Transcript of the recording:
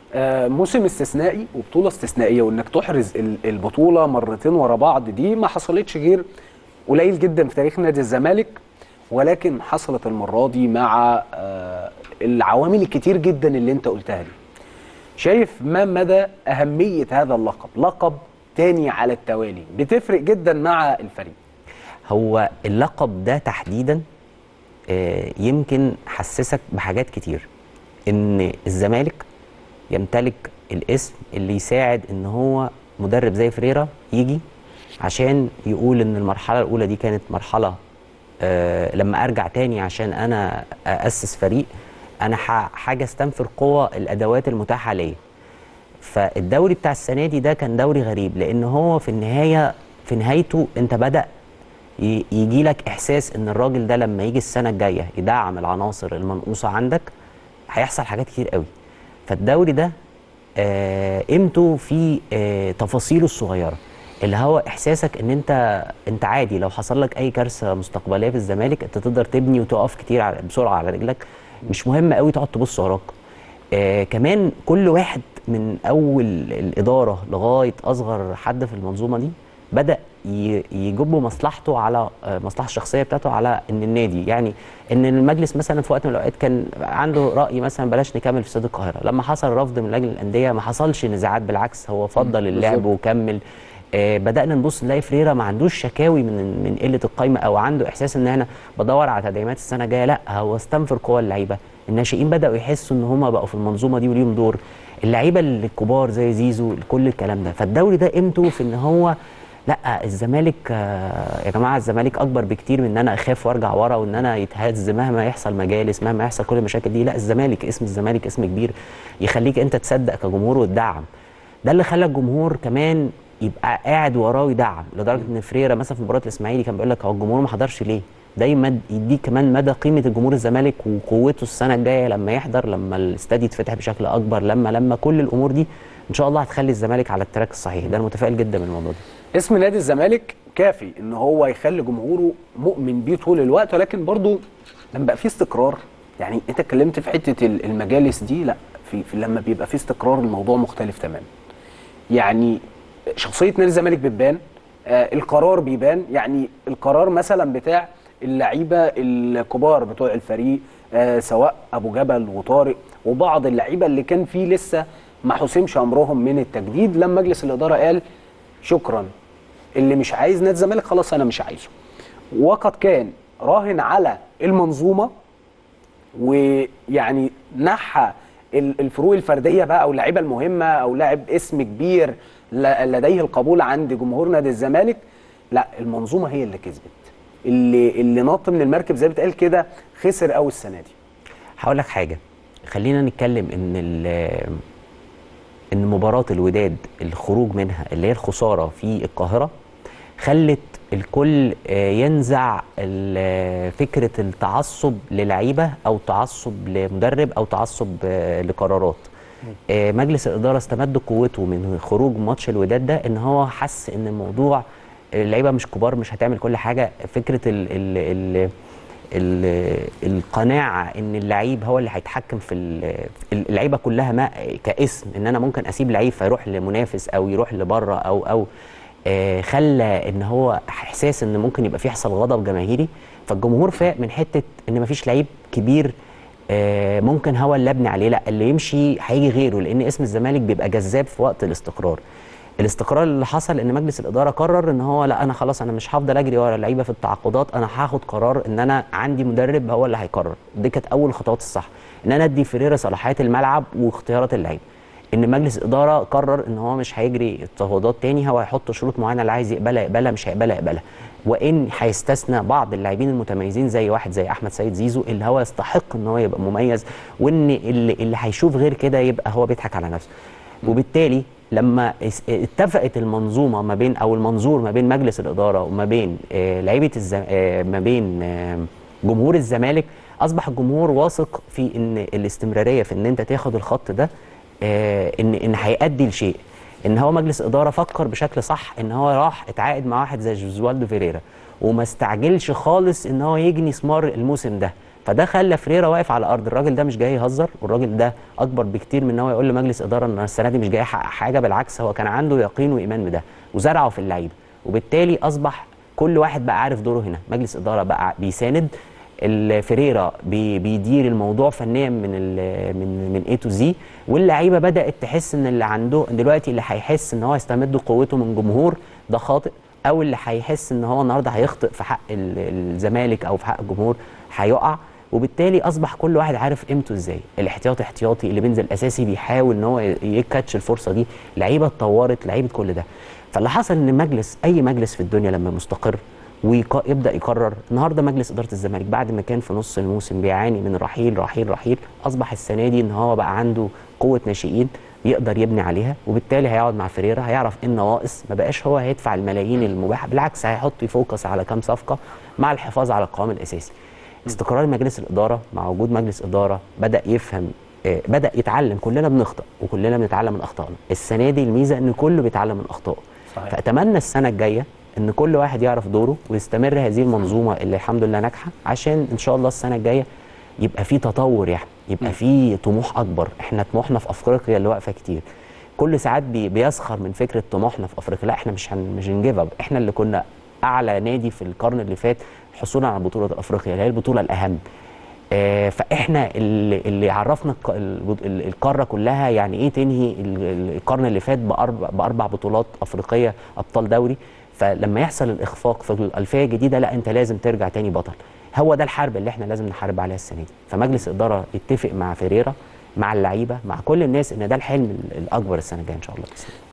آه، موسم استثنائي وبطوله استثنائيه وانك تحرز ال- البطوله مرتين ورا بعض دي ما حصلتش غير قليل جدا في تاريخ نادي الزمالك ولكن حصلت المره دي مع آه، العوامل الكتير جدا اللي انت قلتها دي شايف ما مدى اهميه هذا اللقب لقب تاني على التوالي بتفرق جدا مع الفريق هو اللقب ده تحديدا آه، يمكن حسسك بحاجات كتير ان الزمالك يمتلك الاسم اللي يساعد ان هو مدرب زي فريرا يجي عشان يقول ان المرحله الاولى دي كانت مرحله آه، لما ارجع تاني عشان انا اسس فريق انا ح- حاجه استنفر قوه الادوات المتاحه ليا فالدوري بتاع السنه دي ده كان دوري غريب لان هو في النهايه في نهايته انت بدا يجي لك احساس ان الراجل ده لما يجي السنه الجايه يدعم العناصر المنقوصه عندك هيحصل حاجات كتير قوي فالدوري ده آه، قيمته في آه، تفاصيله الصغيره اللي هو احساسك ان انت انت عادي لو حصل لك اي كارثه مستقبليه في الزمالك انت تقدر تبني وتقف كتير على بسرعه على رجلك مش مهم قوي تقعد تبص وراك آه كمان كل واحد من اول الاداره لغايه اصغر حد في المنظومه دي بدا ي- يجب مصلحته على آه، المصلحه الشخصيه بتاعته على ان النادي يعني ان المجلس مثلا في وقت من الاوقات كان عنده راي مثلا بلاش نكمل في استاد القاهره لما حصل رفض من لجنه الانديه ما حصلش نزاعات بالعكس هو فضل اللعب بالظبط. وكمل آه، بدانا نبص نلاقي فريرا ما عندوش شكاوي من من قله القايمه او عنده احساس ان انا بدور على تدعيمات السنه الجايه لا هو استنفر قوى اللعيبه الناشئين بداوا يحسوا ان هم بقوا في المنظومه دي وليهم دور اللعيبه الكبار زي زيزو كل الكلام ده فالدوري ده قيمته في ان هو لا الزمالك آه، يا جماعه الزمالك اكبر بكتير من ان انا اخاف وارجع ورا وان انا يتهز مهما يحصل مجالس مهما يحصل كل المشاكل دي لا الزمالك اسم الزمالك اسم كبير يخليك انت تصدق كجمهور وتدعم ده اللي خلى الجمهور كمان يبقى قاعد وراه ويدعم لدرجه ان فريرا مثلا في مباراه الاسماعيلي كان بيقول لك هو الجمهور ما حضرش ليه؟ ده يمد يديك كمان مدى قيمه الجمهور الزمالك وقوته السنه الجايه لما يحضر لما الاستاد يتفتح بشكل اكبر لما لما كل الامور دي ان شاء الله هتخلي الزمالك على التراك الصحيح ده انا متفائل جدا من الموضوع ده اسم نادي الزمالك كافي ان هو يخلي جمهوره مؤمن بيه طول الوقت ولكن برضو لما بقى في استقرار يعني انت اتكلمت في حته ال- المجالس دي لا في, في لما بيبقى في استقرار الموضوع مختلف تماما يعني شخصيه نادي الزمالك بتبان آه القرار بيبان يعني القرار مثلا بتاع اللعيبه الكبار بتوع الفريق آه سواء ابو جبل وطارق وبعض اللعيبه اللي كان فيه لسه ما حسمش امرهم من التجديد لما مجلس الاداره قال شكرا اللي مش عايز نادي الزمالك خلاص انا مش عايزه وقد كان راهن على المنظومه ويعني نحى ال- الفروق الفرديه بقى او اللعيبه المهمه او لاعب اسم كبير ل- لديه القبول عند جمهور نادي الزمالك لا المنظومه هي اللي كسبت اللي اللي نط من المركب زي ما بتقال كده خسر قوي السنه دي هقول لك حاجه خلينا نتكلم ان ال- ان مباراه الوداد الخروج منها اللي هي الخساره في القاهره خلت الكل آه، ينزع ال- فكره التعصب للعيبه او تعصب لمدرب او تعصب آه، لقرارات آه، مجلس الاداره استمد قوته من خروج ماتش الوداد ده ان هو حس ان الموضوع اللعيبه مش كبار مش هتعمل كل حاجه فكره ال ال ال ال- القناعه ان اللعيب هو اللي هيتحكم في ال- اللعيبه كلها ما كاسم ان انا ممكن اسيب لعيب فيروح لمنافس او يروح لبره او او آه، خلى ان هو احساس ان ممكن يبقى في يحصل غضب جماهيري فالجمهور فاق من حته ان مفيش لعيب كبير آه، ممكن هو اللي ابني عليه لا اللي يمشي هيجي غيره لان اسم الزمالك بيبقى جذاب في وقت الاستقرار الاستقرار اللي حصل ان مجلس الاداره قرر ان هو لا انا خلاص انا مش هفضل اجري ورا اللعيبه في التعاقدات انا هاخد قرار ان انا عندي مدرب هو اللي هيقرر دي كانت اول الخطوات الصح ان انا ادي فريرا صلاحيات الملعب واختيارات اللعيبه ان مجلس الاداره قرر ان هو مش هيجري التفاوضات تاني هو هيحط شروط معينه اللي عايز يقبلها يقبلها مش هيقبلها يقبلها وان هيستثنى بعض اللاعبين المتميزين زي واحد زي احمد سيد زيزو اللي هو يستحق ان هو يبقى مميز وان اللي, اللي هيشوف غير كده يبقى هو بيضحك على نفسه وبالتالي لما اس- اتفقت المنظومه ما بين او المنظور ما بين مجلس الاداره وما بين آه، لعيبه الزم... آه، ما بين آه، جمهور الزمالك اصبح الجمهور واثق في ان الاستمراريه في ان انت تاخد الخط ده آه، ان ان هيؤدي لشيء ان هو مجلس اداره فكر بشكل صح ان هو راح اتعاقد مع واحد زي جوزوالدو فيريرا وما استعجلش خالص ان هو يجني ثمار الموسم ده فده خلى فريرا واقف على الارض الراجل ده مش جاي يهزر والراجل ده اكبر بكتير من ان هو يقول لمجلس اداره ان السنه دي مش جاي يحقق حاجه بالعكس هو كان عنده يقين وايمان بده وزرعه في اللعيبه وبالتالي اصبح كل واحد بقى عارف دوره هنا مجلس اداره بقى بيساند الفريرا بي بيدير الموضوع فنيا من ال من من اي تو زي واللعيبه بدات تحس ان اللي عنده دلوقتي اللي هيحس ان هو يستمد قوته من جمهور ده خاطئ او اللي هيحس ان هو النهارده هيخطئ في حق ال- الزمالك او في حق الجمهور هيقع وبالتالي اصبح كل واحد عارف قيمته ازاي الاحتياطي احتياطي اللي بينزل اساسي بيحاول ان هو ي- يكاتش الفرصه دي لعيبه اتطورت لعيبه كل ده فاللي حصل ان مجلس اي مجلس في الدنيا لما مستقر ويبدا يقرر النهارده مجلس اداره الزمالك بعد ما كان في نص الموسم بيعاني من رحيل رحيل رحيل اصبح السنه دي ان هو بقى عنده قوه ناشئين يقدر يبني عليها وبالتالي هيقعد مع فريرا هيعرف ايه النواقص ما بقاش هو هيدفع الملايين المباحه بالعكس هيحط يفوكس على كام صفقه مع الحفاظ على القوام الاساسي استقرار مجلس الاداره مع وجود مجلس اداره بدا يفهم آه، بدا يتعلم كلنا بنخطئ وكلنا بنتعلم من اخطائنا السنه دي الميزه ان كله بيتعلم من اخطائه صحيح. فاتمنى السنه الجايه ان كل واحد يعرف دوره ويستمر هذه المنظومه اللي الحمد لله ناجحه عشان ان شاء الله السنه الجايه يبقى في تطور يعني يبقى في طموح اكبر احنا طموحنا في افريقيا اللي واقفه كتير كل ساعات بي بيسخر من فكره طموحنا في افريقيا لا احنا مش هن مش هنجيب اب احنا اللي كنا اعلى نادي في القرن اللي فات حصولا على بطوله افريقيا اللي هي البطوله الاهم آه، فاحنا اللي, اللي عرفنا الق- الب- ال- القاره كلها يعني ايه تنهي ال- ال- القرن اللي فات باربع باربع بطولات افريقيه ابطال دوري فلما يحصل الاخفاق في الالفيه الجديده لا انت لازم ترجع تاني بطل هو ده الحرب اللي احنا لازم نحارب عليها السنه دي فمجلس الاداره يتفق مع فيريرا مع اللعيبه مع كل الناس ان ده الحلم ال- الاكبر السنه الجايه ان شاء الله بإذن الله.